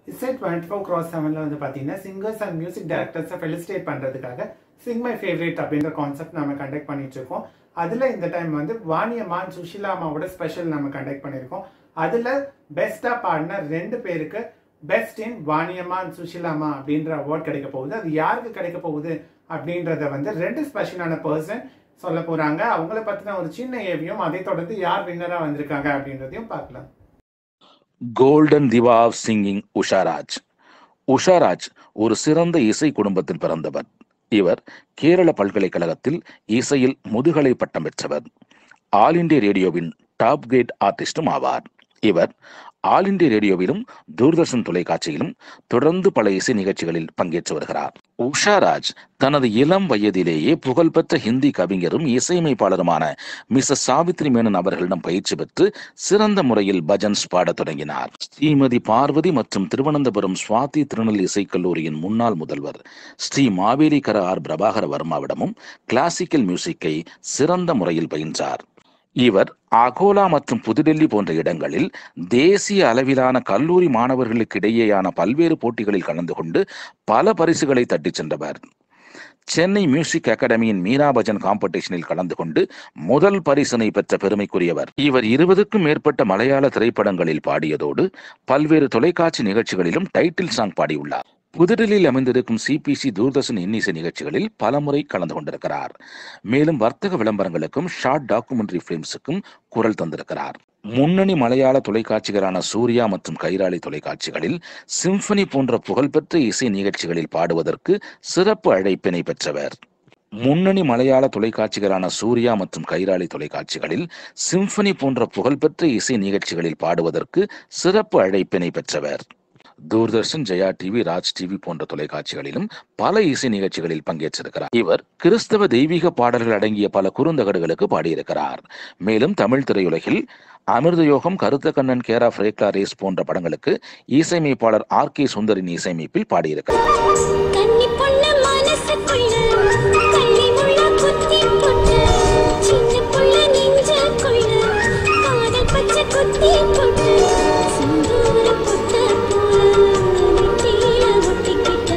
இசை twenty four cross செவனில் வந்து பார்த்தீங்கன்னா சிங்கர்ஸ் அண்ட் மியூசிக் டைரக்டர்ஸை ஃபெலிசிட்டேட் பண்ணுறதுக்காக சிங் மை ஃபேவரேட் அப்படின்ற கான்செப்ட் நம்ம கண்டக்ட் பண்ணிட்டு இருக்கோம் அதில் இந்த டைம் வந்து வாணியம்மான் சுஷிலா அம்மாவோட ஸ்பெஷல் நம்ம கண்டக்ட் பண்ணியிருக்கோம் அதில் பெஸ்ட்டாக பாடின ரெண்டு பேருக்கு பெஸ்ட் இன் வாணியம்மான் சுஷிலாமா அப்படின்ற அவார்ட் கிடைக்க போகுது அது யாருக்கு கிடைக்க போகுது அப்படின்றத வந்து ரெண்டு ஸ்பெஷலான பர்சன் சொல்ல போறாங்க அவங்கள பத்தின ஒரு சின்ன ஏவியும் அதை தொடர்ந்து யார் வின்னரா வந்திருக்காங்க அப்படின்றதையும் பார்க்கலாம் golden diva of singing Usharaj Usharaj ஒரு சிறந்த இசை குடும்பத்தில் பிறந்தவர் இவர் கேரள பல்கலைக்கழகத்தில் இசையில் முதுகலை பட்டம் பெற்றவர் ஆல் இண்டியா ரேடியோவின் டாப் கிரேட் ஆர்டிஸ்டும் ஆவார் இவர் ஆல் இண்டியா ரேடியோவிலும் தூர்தர்ஷன் தொலைக்காட்சியிலும் தொடர்ந்து பல இசை நிகழ்ச்சிகளில் பங்கேற்று வருகிறார் உஷாராஜ் தனது இளம் வயதிலேயே புகழ்பெற்ற ஹிந்தி கவிஞரும் இசையமைப்பாளருமான மிஸ்ஸஸ் சாவித்ரி மேனன் அவர்களிடம் பயிற்சி பெற்று சிறந்த முறையில் பஜன்ஸ் பாடத் தொடங்கினார் ஸ்ரீமதி பார்வதி மற்றும் திருவனந்தபுரம் சுவாதி திருநெல் இசைக்கல்லூரியின் முன்னாள் முதல்வர் ஸ்ரீ மாவேலிகர ஆர் பிரபாகர வர்மாவிடமும் கிளாசிக்கல் மியூசிக்கை சிறந்த முறையில் பயின்றார் இவர் அகோலா மற்றும் புதுடெல்லி போன்ற இடங்களில் தேசிய அளவிலான கல்லூரி மாணவர்களுக்கு இடையேயான பல்வேறு போட்டிகளில் கலந்து கொண்டு பல பரிசுகளை தட்டிச் சென்றவர் சென்னை மியூசிக் அகாடமியின் மீனா பஜன் காம்படிஷனில் கலந்து கொண்டு முதல் பரிசினை பெற்ற பெருமைக்குரியவர் இவர் இருபதுக்கும் மேற்பட்ட மலையாள திரைப்படங்களில் பாடியதோடு பல்வேறு தொலைக்காட்சி நிகழ்ச்சிகளிலும் டைட்டில் சாங் பாடியுள்ளார் புதுடில்லியில் அமைந்திருக்கும் சிபிசி தூர்தர்ஷன் இன்னிசை நிகழ்ச்சிகளில் பலமுறை கலந்து கொண்டிருக்கிறார் மேலும் வர்த்தக விளம்பரங்களுக்கும் ஷார்ட் டாக்குமெண்ட்ரி பிலிம்ஸுக்கும் குரல் தந்திருக்கிறார் முன்னணி மலையாள தொலைக்காட்சிகளான சூர்யா மற்றும் கைராளி தொலைக்காட்சிகளில் சிம்பனி போன்ற புகழ்பெற்ற இசை நிகழ்ச்சிகளில் பாடுவதற்கு சிறப்பு அழைப்பினை பெற்றவர் முன்னணி மலையாள தொலைக்காட்சிகளான சூர்யா மற்றும் கைராளி தொலைக்காட்சிகளில் சிம்பனி போன்ற புகழ்பெற்ற இசை நிகழ்ச்சிகளில் பாடுவதற்கு சிறப்பு அழைப்பினை பெற்றவர் தூர்தர்ஷன் ஜெயா டிவி ராஜ் டிவி போன்ற தொலைக்காட்சிகளிலும் பல இசை நிகழ்ச்சிகளில் பங்கேற்றிருக்கிறார் இவர் கிறிஸ்தவ தெய்வீக பாடல்கள் அடங்கிய பல குறுந்தகடுகளுக்கு பாடியிருக்கிறார் மேலும் தமிழ் திரையுலகில் அமிர்த யோகம் கருத்த கண்ணன் கேரா ஃப்ரேக்லா ரேஸ் போன்ற படங்களுக்கு இசையமைப்பாளர் ஆர் கே சுந்தரின் இசையமைப்பில் பாடியிருக்கிறார் கன்னி பொண்ணு மனசுக்குள்ள கள்ளி முள்ள குத்தி போட்டு சின்ன புள்ள நெஞ்சுக்குள்ள காதல் பச்சை குத்தி போட்டு சிந்தூர புத்த போல நெத்தியில ஒட்டிக்கிட்ட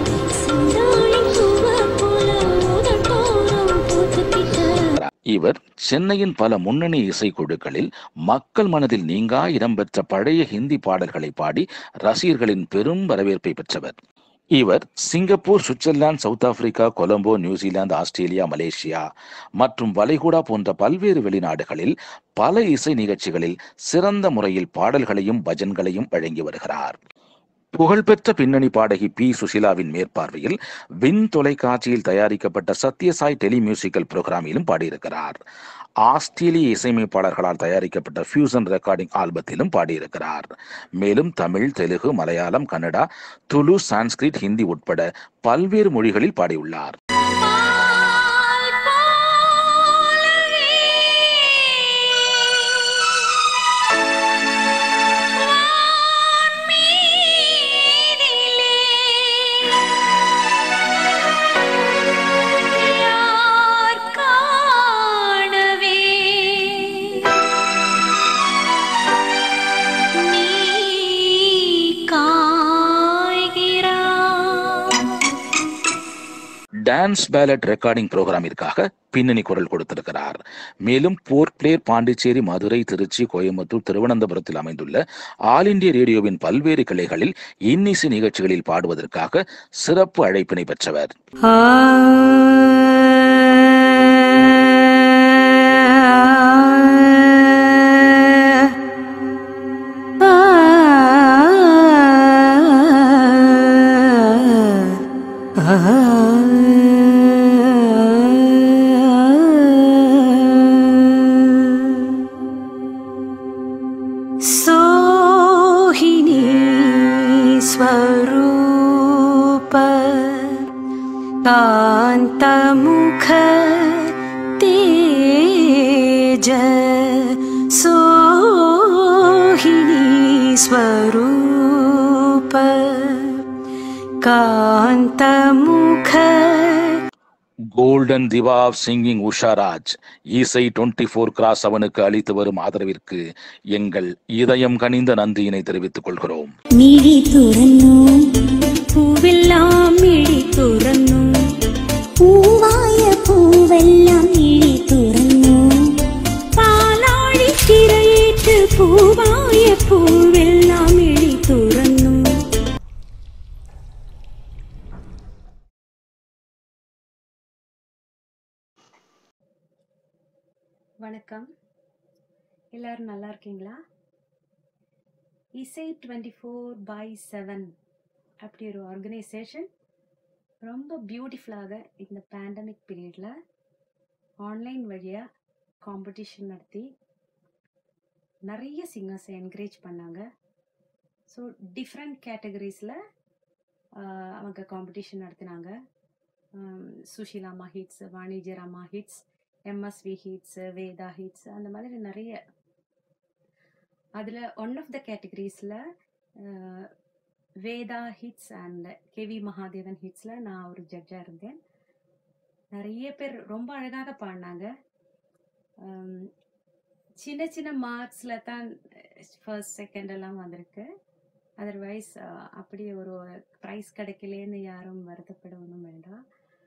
சிந்தாளி பூவ போல உதட்டோரம் பூத்துக்கிட்ட இவர் சென்னையின் பல முன்னணி இசைக்குழுக்களில் மக்கள் மனதில் நீங்கா இடம்பெற்ற பழைய ஹிந்தி பாடல்களை பாடி ரசிகர்களின் பெரும் வரவேற்பை பெற்றவர் இவர் Singapore Switzerland south Africa Colombo New Zealand Australia Malaysia மற்றும் வளைகுடா போன்ற பல்வேறு வெளிநாடுகளில் பல இசை நிகழ்ச்சிகளில் சிறந்த முறையில் பாடல்களையும் பஜன்களையும் வழங்கி வருகிறார் புகழ்பெற்ற பின்னணி பாடகி பி சுசிலாவின் மேற்பார்வையில் வின் தொலைக்காட்சியில் தயாரிக்கப்பட்ட சத்யசாய் டெலி மியூசிக்கல் புரோகிராமிலும் பாடியிருக்கிறார் ஆஸ்திரேலிய இசையமைப்பாளர்களால் தயாரிக்கப்பட்ட ஃபியூசன் ரெக்கார்டிங் ஆல்பத்திலும் பாடியிருக்கிறார் மேலும் தமிழ் தெலுங்கு மலையாளம் கன்னடா துளு சான்ஸ்கிரிட் ஹிந்தி உட்பட பல்வேறு மொழிகளில் பாடியுள்ளார் பால் போலவே வான் மீதிலே யார் காணவே நீ காய்கிறாய் டான்ஸ் பேலட் ரெக்கார்டிங் புரோகிராமிற்காக பின்னணி குரல் கொடுத்திருக்கிறார் மேலும் போர்ட் பிளேயர் பாண்டிச்சேரி மதுரை திருச்சி கோயம்புத்தூர் திருவனந்தபுரத்தில் அமைந்துள்ள ஆல் இந்திய ரேடியோவின் பல்வேறு கிளைகளில் இன்னிசை நிகழ்ச்சிகளில் பாடுவதற்காக சிறப்பு அழைப்பினை பெற்றவர் सोहिनी स्वरूप कान्तमुख तेज सोहिनी स्वरूप कान्तमुख golden diva of singing Usharaj Isai twenty four cross அவனுக்கு அளித்து வரும் ஆதரவிற்கு எங்கள் இதயம் கனிந்த நன்றியினை தெரிவித்துக் கொள்கிறோம் മിഴി തുറന്നു പൂവെല്ലാം മിഴി തുറന്നു പൂവായ പൂവെല്ലാം മിഴി തുറന്നു പാലാഴി തിരയേറ്റ് പൂവായ പൂവെല്ലാം മിഴി തുറന്നു வணக்கம் எல்லாரும் நல்லா இருக்கீங்களா இசை டுவெண்ட்டி ஃபோர் பை செவன் அப்படி ஒரு ஆர்கனைசேஷன் ரொம்ப பியூட்டிஃபுல்லாக இந்த பேண்டமிக் பீரியடில் ஆன்லைன் வழியாக காம்படிஷன் நடத்தி நிறைய சிங்கர்ஸை என்கரேஜ் பண்ணாங்க ஸோ டிஃப்ரெண்ட் கேட்டகரிஸில் அவங்க காம்படிஷன் நடத்தினாங்க ஆம், சுஷீலாமா ஹிட்ஸ் வாணிஜ்யராமா hits MSV hits Veda hits அந்த மாதிரி நிறைய அதில் ஒன் ஆஃப் த கேட்டகரிஸில் வேதா ஹிட்ஸ் அண்ட் கேவி மகாதேவன் ஹிட்ஸில் நான் ஒரு ஜட்ஜாக இருந்தேன் நிறைய பேர் ரொம்ப அழகாக பாடினாங்க ஆம், சின்ன சின்ன மார்க்ஸில் தான் ஃபர்ஸ்ட் செகண்ட் எல்லாம் வந்திருக்கு அதர்வைஸ் அப்படி ஒரு ப்ரைஸ் கிடைக்கலேன்னு யாரும் வருத்தப்பட ஒன்றும் வேண்டாம்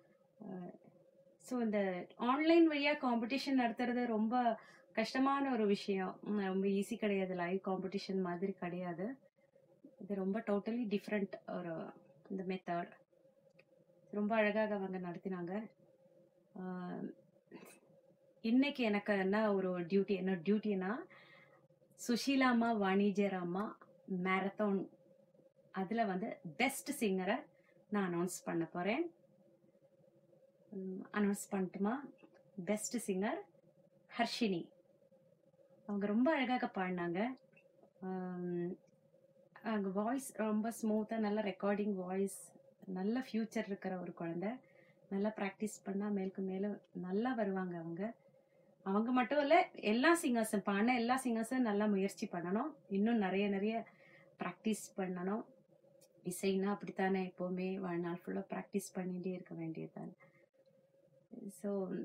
ஸோ இந்த ஆன்லைன் வழியாக காம்படிஷன் நடத்துறது ரொம்ப கஷ்டமான ஒரு விஷயம் உம், ரொம்ப ஈஸி கிடையாது லைவ் காம்படிஷன் மாதிரி கிடையாது இது ரொம்ப டோட்டலி டிஃப்ரெண்ட் ஒரு இந்த மெத்தட் ரொம்ப அழகாக அவங்க நடத்தினாங்க ஆஹ், இன்னைக்கு எனக்கு என்ன ஒரு டியூட்டி என்ன டியூட்டினா சுஷீலாமா வாணிஜ்யராமா மேரத்தான் அதில் வந்து பெஸ்ட் சிங்கரை நான் அனௌன்ஸ் பண்ண போகிறேன் அனௌன்ஸ் பண்ணட்டுமா பெஸ்ட் சிங்கர் ஹர்ஷினி அவங்க ரொம்ப அழகாக பாடினாங்க ஆம், அவங்க வாய்ஸ் ரொம்ப ஸ்மூத்தாக நல்ல ரெக்கார்டிங் வாய்ஸ் நல்ல ஃப்யூச்சர் இருக்கிற ஒரு குழந்தை நல்லா ப்ராக்டிஸ் பண்ணால் மேலுக்கு மேலே நல்லா வருவாங்க அவங்க அவங்க மட்டும் இல்லை எல்லா சிங்கர்ஸும் பாடின எல்லா சிங்கர்ஸும் நல்லா முயற்சி பண்ணணும் இன்னும் நிறைய நிறைய ப்ராக்டிஸ் பண்ணணும் இசைன்னா அப்படித்தானே எப்போவுமே வாழ்நாள் ஃபுல்லாக ப்ராக்டிஸ் பண்ணிகிட்டே இருக்க வேண்டியது தானே ஸோ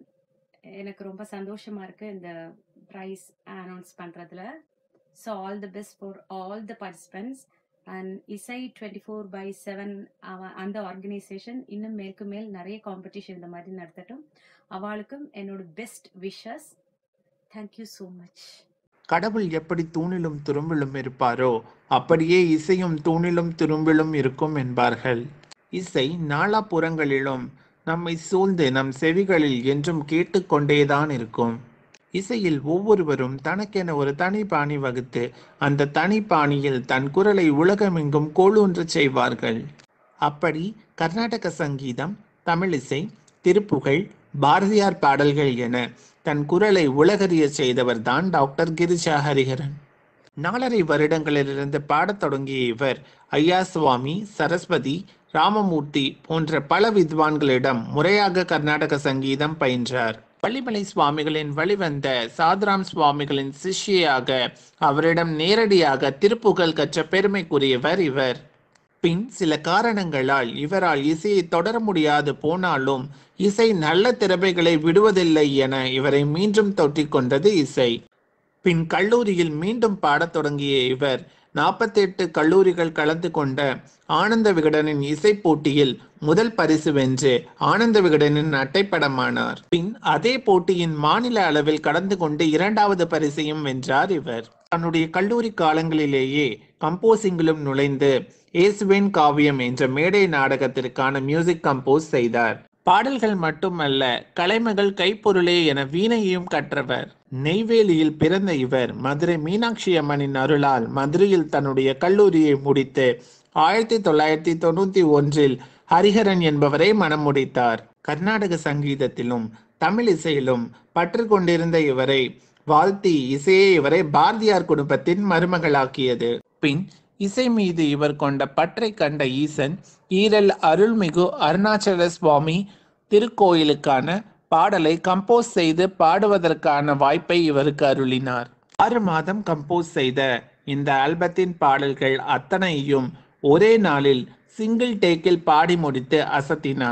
எனக்கு ரொம்ப சந்தோஷமா இருக்கு இந்த ப்ரைஸ் அனௌன்ஸ் பண்றதுல so all the best for all the participants and Isai twenty four by seven அந்த ஆர்கனைசேஷன் இன்னும் மேற்கு மேல் நிறைய காம்படிஷன் இந்த மாதிரி நடத்தட்டும் அவளுக்கும் என்னோட best wishes thank you so much கடவுள் எப்படி தூணிலும் துரும்பிலும் இருப்பாரோ அப்படியே இசையும் தூணிலும் துரும்பிலும் இருக்கும் என்பார்கள் இசை நாலாபுறங்களிலும் நம்மை சூழ்ந்து நம் செவிகளில் என்றும் கேட்டுக்கொண்டேதான் இருக்கும் இசையில் ஒவ்வொருவரும் தனக்கென ஒரு தனி பாணி வகுத்து அந்த தனி பாணியில் தன் குரலை உலகமெங்கும் கோளூன்றச் செய்வார்கள் அப்படி கர்நாடக சங்கீதம் தமிழிசை திருப்புகழ் பாரதியார் பாடல்கள் என தன் குரலை உலகறியச் செய்தவர்தான் டாக்டர் கிரிஜா ஹரிஹரன் நாலரை வருடங்களிலிருந்து பாடத் தொடங்கிய இவர் ஐயா சுவாமி சரஸ்வதி ராமமூர்த்தி போன்ற பல வித்வான்களிடம் முறையாக கர்நாடக சங்கீதம் பயின்றார் பள்ளிமலை சுவாமிகளின் வழிவந்த சாதுராம் சுவாமிகளின் சிஷ்யாக அவரிடம் நேரடியாக திருப்புகழ் கற்ற பெருமைக்குரியவர் இவர் பின் சில காரணங்களால் இவரால் இசையை தொடர முடியாது போனாலும் இசை நல்ல திறமைகளை விடுவதில்லை என இவரை மீண்டும் தொற்றிக் கொண்டது இசை பின் கல்லூரியில் மீண்டும் பாடத் தொடங்கிய இவர் நாற்பத்தி எட்டு கல்லூரிகள் கலந்து கொண்ட ஆனந்த விகடனின் இசை போட்டியில் முதல் பரிசு வென்று ஆனந்த விகடனின் அட்டைப்படமானார் பின் அதே போட்டியின் மாநில அளவில் கலந்து கொண்டு இரண்டாவது பரிசையும் வென்றார் இவர் தன்னுடைய கல்லூரி காலங்களிலேயே கம்போசிங்கிலும் நுழைந்து ஏசுவேன் காவியம் என்ற மேடை நாடகத்திற்கான மியூசிக் கம்போஸ் செய்தார் பாடல்கள் மட்டுமல்ல கலைமகள் கைப்பொருளே என வீணையையும் கற்றவர் நெய்வேலியில் பிறந்த இவர் மதுரை மீனாட்சி அம்மனின் அருளால் மதுரையில் தன்னுடைய கல்லூரியை முடித்து ஆயிரத்தி தொள்ளாயிரத்தி தொண்ணூத்தி ஒன்றில் ஹரிஹரன் என்பவரை மனம் முடித்தார் கர்நாடக சங்கீதத்திலும் தமிழ் இசையிலும் பற்று கொண்டிருந்த இவரை வாழ்த்தி இசையே இவரை பாரதியார் குடும்பத்தின் மருமகளாக்கியது பின் இசை மீது இவர் கொண்ட பற்றை கண்ட ஈசன் ஈரல் அருள்மிகு அருணாச்சல சுவாமி திருக்கோயிலுக்கான பாடலை கம்போஸ் செய்து பாடுவதற்கான வாய்ப்பை இவருக்கு அருளினார் ஆறு மாதம் கம்போஸ் செய்த இந்த ஆல்பத்தின் பாடல்கள் அத்தனையும் ஒரே நாளில் சிங்கிள் டேக்கில் பாடி முடித்து அசத்தினார்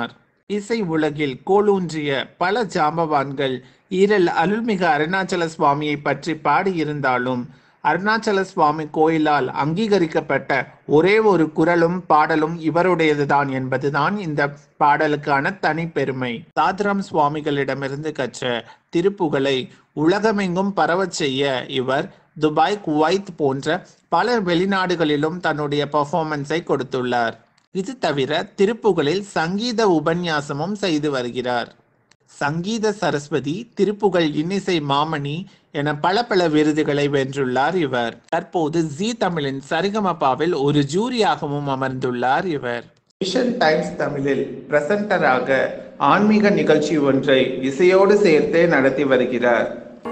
இசை உலகில் கோலூன்றிய பல ஜாம்பவான்கள் ஈரல் அருள்மிகு அருணாச்சல சுவாமியை பற்றி பாடியிருந்தாலும் அருணாச்சல சுவாமி கோயிலால் அங்கீகரிக்கப்பட்ட ஒரே ஒரு குரலும் பாடலும் இவருடையதுதான் என்பதுதான் இந்த பாடலுக்கான தனி பெருமை சாத்ராம் சுவாமிகளிடமிருந்து கற்ற திருப்புகளை உலகமெங்கும் பரவச் செய்ய இவர் துபாய் குவைத் போன்ற பல வெளிநாடுகளிலும் தன்னுடைய பெர்ஃபார்மன்ஸை கொடுத்துள்ளார் இது தவிர திருப்புகளில் சங்கீத உபன்யாசமும் செய்து வருகிறார் சங்கீத சரஸ்வதி திருப்புகழ் இன்னிசை மாமணி என பல பல விருதுகளை வென்றுள்ளார் இவர் தற்போது ஜி தமிழின் சரிகமபாவில் ஒரு ஜூரியாகவும் அமர்ந்துள்ளார் இவர் விஷன் டைம்ஸ் தமிழில் பிரசன்டராக ஆன்மீக நிகழ்ச்சி ஒன்றை இசையோடு சேர்த்தே நடத்தி வருகிறார்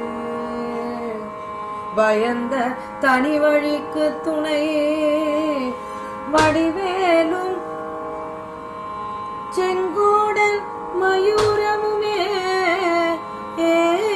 பயந்த தனி வழிக்கு துணை வடிவேலும் செங்கோடல் மயூரமுமே ஏ.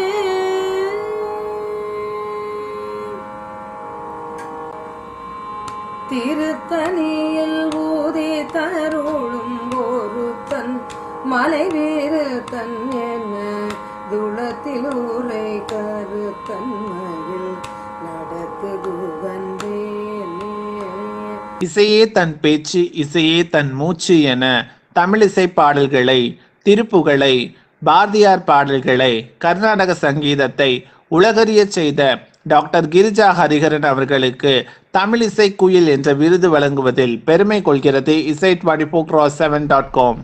திருத்தணியில் ஊதி தருளும் ஒருத்தன் மலை வீறு தன் என்ன துளத்தில் ஊரை கருத்தன் மயில் நடத்துகுவந்தே இசையே தன் பேச்சு இசையே தன் மூச்சு என தமிழிசை பாடல்களை திருப்புகளை பாரதியார் பாடல்களை கர்நாடக சங்கீதத்தை உலகறியச் செய்த டாக்டர் கிரிஜா ஹரிஹரன் அவர்களுக்கு தமிழிசை குயில் என்ற விருது வழங்குவதில் பெருமை கொள்கிறது Isai twenty four cross seven dot com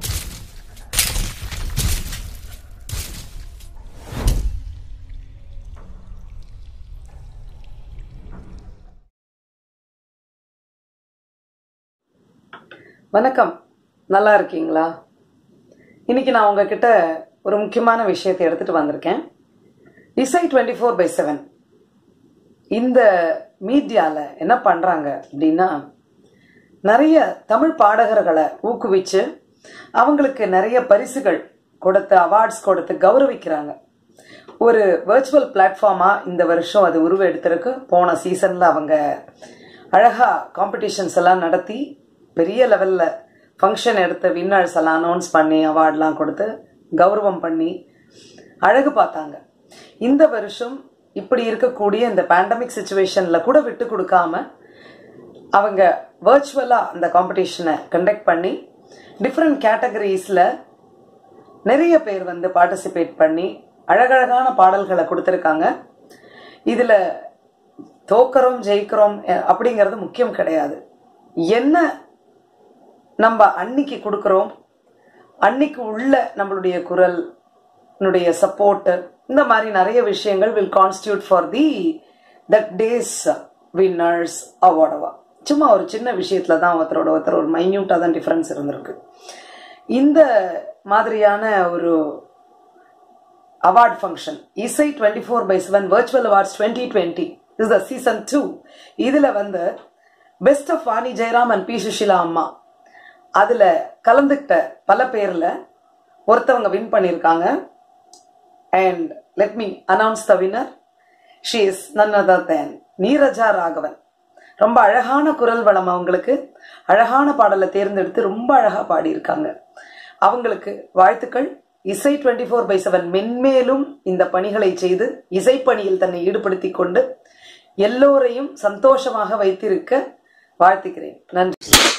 வணக்கம் நல்லா இருக்கீங்களா இன்னைக்கு நான் உங்ககிட்ட ஒரு முக்கியமான விஷயத்தை எடுத்துட்டு வந்திருக்கேன் இசை டுவெண்ட்டி ஃபோர் பை செவன் இந்த மீடியால என்ன பண்றாங்க அப்படின்னா நிறைய தமிழ் பாடகர்களை ஊக்குவிச்சு அவங்களுக்கு நிறைய பரிசுகள் கொடுத்து அவார்ட்ஸ் கொடுத்து கௌரவிக்கிறாங்க ஒரு வர்ச்சுவல் பிளாட்ஃபார்மா இந்த வருஷம் அது உருவெடுத்திருக்கு போன சீசன்ல அவங்க அழகா காம்படிஷன்ஸ் எல்லாம் நடத்தி பெரிய லெவல்ல ஃபங்க்ஷன் எடுத்து வின்னர்ஸ் எல்லாம் அனௌன்ஸ் பண்ணி அவார்ட்லாம் கொடுத்து கௌரவம் பண்ணி அழகு பார்த்தாங்க இந்த வருஷம் இப்படி இருக்கக்கூடிய இந்த பேண்டமிக் சுச்சுவேஷன்ல கூட விட்டு கொடுக்காம அவங்க வர்ச்சுவலா அந்த காம்படிஷனை கண்டக்ட் பண்ணி டிஃப்ரெண்ட் கேட்டகரிஸ்ல நிறைய பேர் வந்து பார்ட்டிசிபேட் பண்ணி அழகழகான பாடல்களை கொடுத்துருக்காங்க இதுல தோக்கறோம் ஜெயிக்கிறோம் அஹ், அப்படிங்கிறது முக்கியம் கிடையாது என்ன நம்ம அன்னைக்கு கொடுக்குறோம் அன்னைக்கு உள்ள நம்மளுடைய குரல் னுடைய சப்போர்ட் இந்த மாதிரி நிறைய விஷயங்கள் will constitute for the that days winners அவார்டவா சும்மா ஒரு சின்ன விஷயத்துல தான் ஒருத்தரோட ஒருத்தர் ஒரு மைன்யூட்டா தான் டிஃபரன்ஸ் இருந்திருக்கு இந்த மாதிரியான ஒரு award function Isai twenty four by seven virtual awards twenty twenty is the season two இதுல வந்து best of Vani Jayaram and P Sushila அம்மா அதுல கலந்துக்கிட்ட பல பேர்ல ஒருத்தவங்க வின் பண்ணியிருக்காங்க and let me announce the winner she is none other than Neeraja Raghavan ரொம்ப அழகான குரல் வளம் அவங்களுக்கு அழகான பாடலை தேர்ந்தெடுத்து ரொம்ப அழகா பாடியிருக்காங்க அவங்களுக்கு வாழ்த்துக்கள் இசை டுவெண்ட்டி ஃபோர் பை செவன் மென்மேலும் இந்த பணிகளை செய்து இசைப்பணியில் தன்னை ஈடுபடுத்திக் கொண்டு எல்லோரையும் சந்தோஷமாக வைத்திருக்க வாழ்த்துக்கிறேன் நன்றி